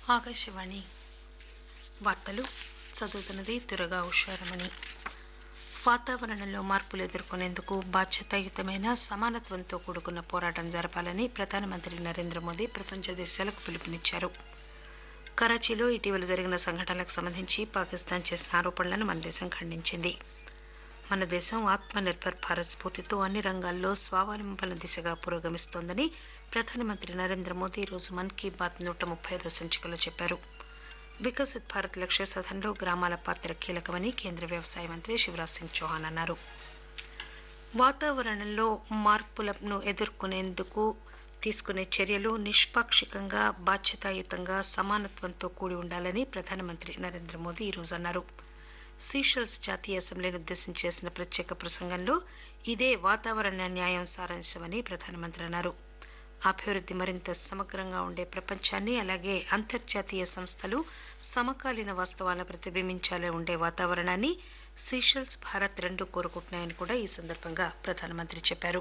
ఆకాశవాణి వార్తలు చదువుతున్నది దురగా ఉషారమణి వాతావరణంలో మార్పులు ఎదుర్కొనేందుకు బాధ్యతాయుతమైన సమానత్వంతో కూడుకున్న పోరాటం జరపాలని ప్రధానమంత్రి నరేంద్ర మోదీ ప్రపంచ దేశాలకు పిలుపునిచ్చారు కరాచీలో ఇటీవల జరిగిన సంఘటనలకు సంబంధించి పాకిస్తాన్ చేసిన ఆరోపణలను మన దేశం ఖండించింది మన దేశం ఆత్మ నిర్భర్ భారత్ స్ఫూర్తితో అన్ని రంగాల్లో స్వావలంబన దిశగా పురోగమిస్తోందని ప్రధానమంత్రి నరేంద్ర మోదీ ఈరోజు మన్ కీ బాత్ నూట ముప్పై ఐదో సంచికలో చెప్పారు వికసిత్ భారత్ లక్ష్య సాధనలో గ్రామాల పాత్ర కీలకమని కేంద్ర వ్యవసాయ మంత్రి శివరాజ్ సింగ్ చౌహాన్ అన్నారు వాతావరణంలో మార్పులను ఎదుర్కొనేందుకు తీసుకునే చర్యలు నిష్పాక్షికంగా బాధ్యతాయుతంగా సమానత్వంతో కూడి ఉండాలని ప్రధానమంత్రి నరేంద్ర మోదీ ఈరోజు అన్నారు సీషెల్స్ జాతీయ అసెంబ్లీని ఉద్దేశించి చేసిన ప్రత్యేక ప్రసంగంలో ఇదే వాతావరణ న్యాయం సారాంశమని ప్రధానమంత్రి అన్నారు అభివృద్ది మరింత సమగ్రంగా ఉండే ప్రపంచాన్ని అలాగే అంతర్జాతీయ సంస్థలు సమకాలీన వాస్తవాలను ప్రతిబింబించాలే ఉండే వాతావరణాన్ని సీషెల్స్ భారత్ రెండూ కోరుకుంటున్నాయని కూడా ఈ సందర్భంగా ప్రధానమంత్రి చెప్పారు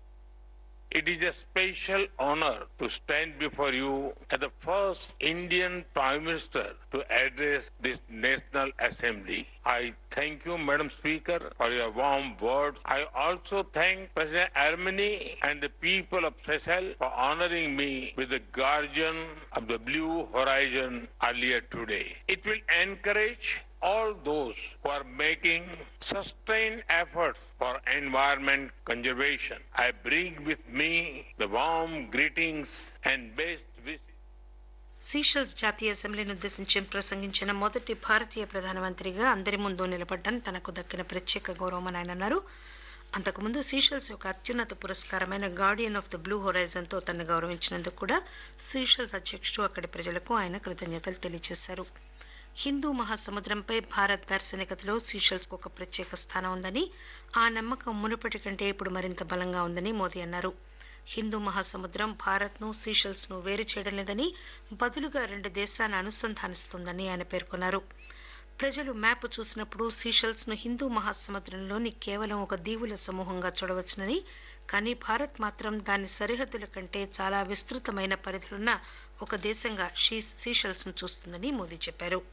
It is a special honor to stand before you as the first Indian Prime Minister to address this National Assembly. I thank you, Madam Speaker, for your warm words. I also thank President Armeni and the people of Seychelles for honoring me with the Guardian of the Blue Horizon earlier today. It will encourage all those who are making sustained efforts for environment conservation. I bring with me the warm greetings and best wishes. Seychelles జాతీయ అసెంబ్లీని ఉద్దేశించి ప్రసంగించిన మొదటి భారతీయ ప్రధానమంత్రిగా అందరి ముందు నిలబడ్డం తనకు దక్కిన ప్రత్యేక గౌరవమని ఆయన అన్నారు అంతకుముందు సీషెల్స్ యొక్క అత్యున్నత పురస్కారమైన Guardian of the Blue Horizon తో తనను గౌరవించినందుకు కూడా సీషెల్స్ అధ్యక్షుడు అక్కడి ప్రజలకు ఆయన కృతజ్ఞతలు తెలియజేశారు హిందూ మహాసముద్రంపై భారత్ దార్శనికతలో సీషెల్స్ కు ఒక ప్రత్యేక స్థానం ఉందని ఆ నమ్మకం మునుపటి కంటే ఇప్పుడు మరింత బలంగా ఉందని మోదీ అన్నారు హిందూ మహాసముద్రం భారత్ ను సీషెల్స్ ను వేరు చేయడం లేదని బదులుగా రెండు దేశాలను అనుసంధానిస్తోందని ఆయన పేర్కొన్నారు ప్రజలు మ్యాప్ చూసినప్పుడు సీషెల్స్ ను హిందూ మహాసముద్రంలోని కేవలం ఒక దీవుల సమూహంగా చూడవచ్చునని కానీ భారత్ మాత్రం దాని సరిహద్దుల కంటే చాలా విస్తృతమైన పరిధిలున్న ఒక దేశంగా సీషెల్స్ ను చూస్తుందని మోదీ చెప్పారు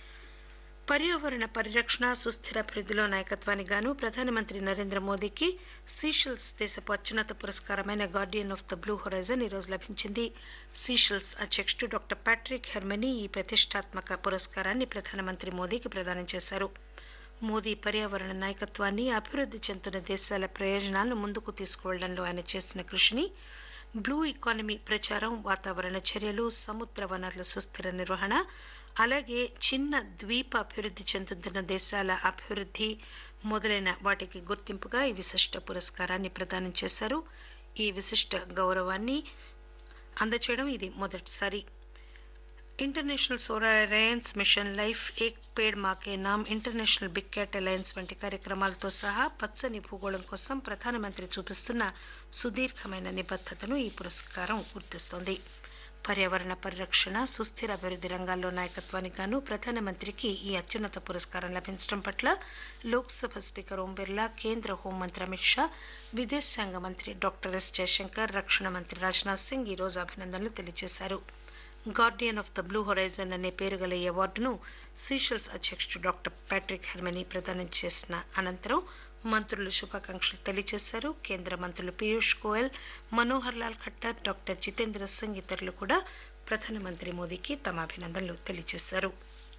పర్యావరణ పరిరక్షణ సుస్థిర అభివృద్దిలో నాయకత్వానికి గాను ప్రధానమంత్రి నరేంద్ర మోదీకి సీషెల్స్ దేశపు అత్యున్నత పురస్కారమైన Guardian of the Blue Horizon ఈరోజు లభించింది సీషెల్స్ అధ్యక్షుడు డాక్టర్ ప్యాట్రిక్ హెర్మెనీ ఈ ప్రతిష్టాత్మక పురస్కారాన్ని ప్రధానమంత్రి మోదీకి ప్రదానం చేశారు మోదీ పర్యావరణ నాయకత్వాన్ని అభివృద్ది చెందుతున్న దేశాల ప్రయోజనాలను ముందుకు తీసుకువెళ్లడంలో ఆయన చేసిన కృషిని బ్లూ ఎకానమీ ప్రచారం వాతావరణ చర్యలు సముద్ర వనరుల సుస్థిర నిర్వహణ అలాగే చిన్న ద్వీప అభివృద్ది చెందుతున్న దేశాల అభివృద్ది మొదలైన వాటికి గుర్తింపుగా ఈ విశిష్ట పురస్కారాన్ని ప్రదానం చేశారు ఈ విశిష్ట గౌరవాన్ని అందచేయడం ఇది మొదటిసారి International Solar Alliance Mission Life Ek Ped Maa ke Naam International Big Cat Alliance వంటి కార్యక్రమాలతో సహా పచ్చని భూగోళం కోసం ప్రధానమంత్రి చూపిస్తున్న సుదీర్ఘమైన నిబద్దతను ఈ పురస్కారం గుర్తిస్తోంది పర్యావరణ పరిరక్షణ సుస్థిర అభివృద్ది రంగాల్లో నాయకత్వానికి గాను ప్రధానమంత్రికి ఈ అత్యున్నత పురస్కారం లభించడం పట్ల లోక్సభ స్పీకర్ ఓం బిర్లా కేంద్ర హోంమంత్రి అమిత్ షా విదేశాంగ మంత్రి డాక్టర్ ఎస్ జయశంకర్ రక్షణ మంత్రి రాజ్నాథ్ సింగ్ ఈ రోజు అభినందనలు తెలియజేశారు Guardian of the Blue Horizon అనే పేరు గల ఈ అవార్డును సీషెల్స్ అధ్యక్షుడు డాక్టర్ ప్యాట్రిక్ హెర్మనీ ప్రదానం చేసిన అనంతరం మంత్రులు శుభాకాంక్షలు తెలియజేశారు కేంద్ర మంత్రులు పీయూష్ గోయల్ మనోహర్ లాల్ ఖట్టర్ డాక్టర్ జితేంద్ర సింగ్ ఇతరులు కూడా ప్రధానమంత్రి మోదీకి తమ అభినందనలు తెలియజేశారు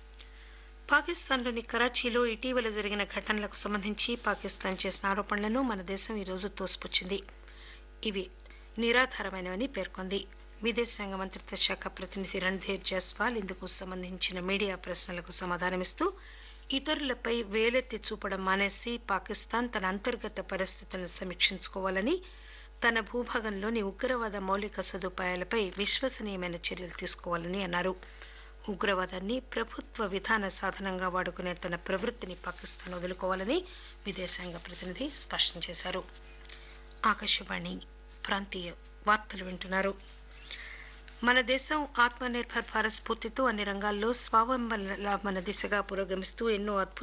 పాకిస్తాన్లోని కరాచీలో ఇటీవల జరిగిన ఘటనలకు సంబంధించి పాకిస్తాన్ చేసిన ఆరోపణలను మన దేశం ఈరోజు తోసిపుచ్చింది ఇవి నిరాధారమైనవని పేర్కొంది విదేశాంగ మంత్రిత్వ శాఖ ప్రతినిధి రణ్ధీర్ జైస్వాల్ ఇందుకు సంబంధించిన మీడియా ప్రశ్నలకు సమాధానమిస్తూ ఇతరులపై వేలెత్తి చూపడం మానేసి పాకిస్తాన్ తన అంతర్గత పరిస్థితులను సమీక్షించుకోవాలని తన భూభాగంలోని ఉగ్రవాద మౌలిక సదుపాయాలపై విశ్వసనీయమైన చర్యలు తీసుకోవాలని అన్నారు ఉగ్రవాదాన్ని ప్రభుత్వ విధాన సాధనంగా వాడుకునే తన ప్రవృత్తిని పాకిస్తాన్ వదులుకోవాలని విదేశాంగ ప్రతినిధి స్పష్టం చేశారు ఆకాశవాణి ప్రాంతీయ వార్తలు వింటున్నారు మన దేశం ఆత్మ నిర్భర్ భారత్ స్ఫూర్తితో అన్ని రంగాల్లో స్వావలంబన దిశగా పురోగమిస్తూ ఎన్నో అద్భుత